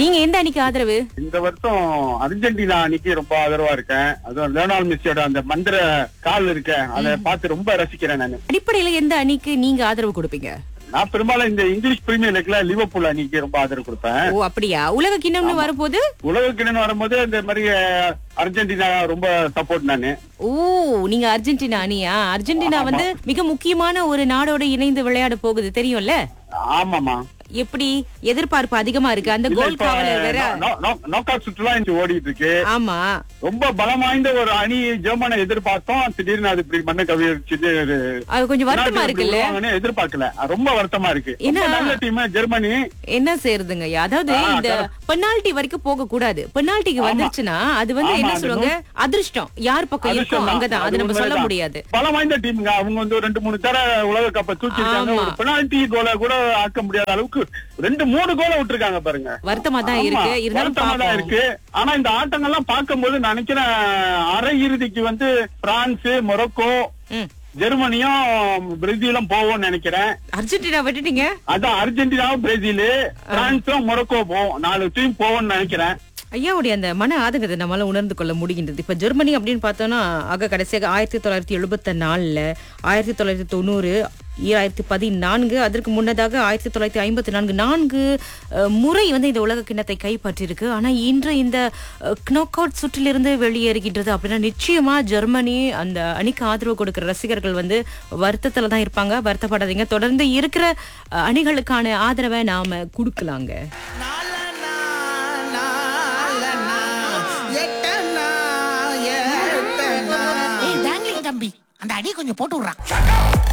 நீங்க எந்த அணிக்கு ஆதரவு இந்த வருஷம் அர்ஜென்டினா அன்னைக்கு ரொம்ப ஆதரவா இருக்கேன் அதுவும் லியோனால் மெஸ்ஸியோட அந்த மந்திர கால் இருக்க அதை பார்த்து ரொம்ப ரசிக்கிறேன் நான் அடிப்படையில எந்த அணிக்கு நீங்க ஆதரவு கொடுப்பீங்க நான் பெரும்பாலும் இந்த இங்கிலீஷ் பிரீமியர் லீக்ல லிவர்பூல் அணிக்கு ரொம்ப ஆதரவு கொடுப்பேன் ஓ அப்படியா உலக கிண்ணம்னு வரும்போது உலக கிணறு வரும்போது இந்த மாதிரி அஹ், அர்ஜென்டினா ரொம்ப சப்போர்ட் நானு ஓ நீங்க அர்ஜென்டினா அணியா அர்ஜென்டினா வந்து மிக முக்கியமான ஒரு நாடோட இணைந்து விளையாட போகுது தெரியும்ல ஆமாமா எப்படி எதிர்பார்ப்பு அதிகமா இருக்கு அந்த இல்ல, கோல் இப்ப காவலர் வேற நோ- நோ- நோக் அவுட் சுற்றுலா இங்க ஓடிட்டு இருக்கு ஆமா ரொம்ப பலம் வாய்ந்த ஒரு அணி ஜெர்மனை எதிர்பார்த்தோம் திடீர்னு அது இப்படி மண்ணை கவிச்சிட்டு அது கொஞ்சம் வருத்தமா இருக்குல்ல எதிர்பார்க்கல ரொம்ப வருத்தமா இருக்கு ஏன்னா- ரொம்ப நல்ல டீம் ஜெர்மனி என்ன செய்யறதுங்க அதாவது ஆ, இந்த பெனால்டி வரைக்கும் போக கூடாது பெனால்டிக்கு வந்துருச்சுன்னா அது வந்து ஆமா, என்ன அது சொல்லுவாங்க அதிர்ஷ்டம் யார் பக்கம் இருக்கோ அதிர்ஷ்டம் தான். அங்கதான் அது அது நம்ம சொல்ல உண்மைதான். முடியாது பலம் வாய்ந்த டீமுங்க அவங்க வந்து ஒரு ரெண்டு மூணு தர உலக கப்பை தூக்கிருக்காங்க ஆமா. ஒரு பெனால்டி கோலை கூட ஆக்க முடியாத அளவுக்கு ரெண்டு மூணு கோலை விட்டுருக்காங்க பாருங்க வருத்தமா தான் ஆமா, இருக்கு இருந்தாலும் வருத்தமா தான் பாப்போம். இருக்கு ஆனா இந்த ஆட்டங்கள்லாம் பார்க்கும்போது நான் நினைக்கிறேன் அரை இறுதிக்கு வந்து பிரான்ஸ் மொரோக்கோ ம். ஜெர்மனியும் பிரேசிலும் போவோம்னு நினைக்கிறேன் அர்ஜென்டினா விட்டுட்டீங்க அதான் அர்ஜென்டினாவும் பிரேசில் பிரான்ஸும் மொரோக்கோ போவோம் நாலு டீம் போவோம்னு நினைக்கிறேன் ஐயாவுடைய அந்த மன ஆதங்கத்தை நம்மளால உணர்ந்து கொள்ள முடிகின்றது இப்ப ஜெர்மனி அப்படின்னு பார்த்தோம்னா ஆக கடைசியாக ஆயிரத்தி தொள்ளாயிரத்தி எழுபத்தி நாலுல ஆயிரத்தி தொள்ளாயிரத்தி தொண்ணூறு ஈராயிரத்தி பதினான்கு அதற்கு முன்னதாக ஆயிரத்தி தொள்ளாயிரத்தி ஐம்பத்தி நான்கு நான்கு அஹ், முறை வந்து இந்த உலக கிண்ணத்தை கைப்பற்றிருக்கு ஆனா இன்று இந்த knock அவுட் சுற்றிலிருந்து வெளியேறுகின்றது அப்படின்னா நிச்சயமா ஜெர்மனி அந்த அணிக்கு ஆதரவு கொடுக்கிற ரசிகர்கள் வந்து வருத்தத்துல தான் இருப்பாங்க வருத்தப்படாதீங்க தொடர்ந்து இருக்கிற அஹ், அணிகளுக்கான ஆதரவை நாம கொடுக்கலாங்க நாலனா, நாலனா, எட்டனா, எட்டனா. ஏய் டாங்லிங் தம்பி அந்த அடி கொஞ்சம் போட்டு விடுறான்